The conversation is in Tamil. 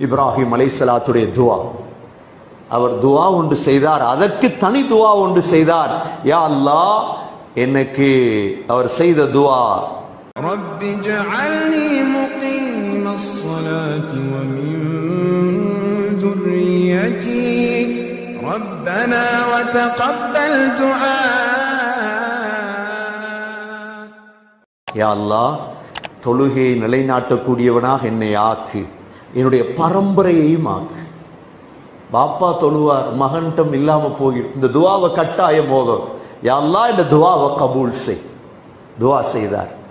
இப்ராஹிம் அலைஹிஸ்ஸலாத்துடைய துவா அவர் துவா ஒன்று செய்தார் அதற்கு தனி துவா ஒன்று செய்தார் யா அல்லாஹ் எனக்கு அவர் செய்த துவா رب اجعلني مقيم الصلاة ومن ذريتي ربنا وتقبل دعاء யா அல்லாஹ் தொழுகையை நிலைநாட்டக்கூடியவனாக என்னை ஆக்கு என்னுடைய பரம்பரையையும் ஆக்கு பாப்பா தொழுவார் மகன்டம் இல்லாம போகி இந்த துவாவை கட்டாயம் போதும் யா அல்லாஹ் இந்த துவாவை கபூல் செய் துவா செய்தார்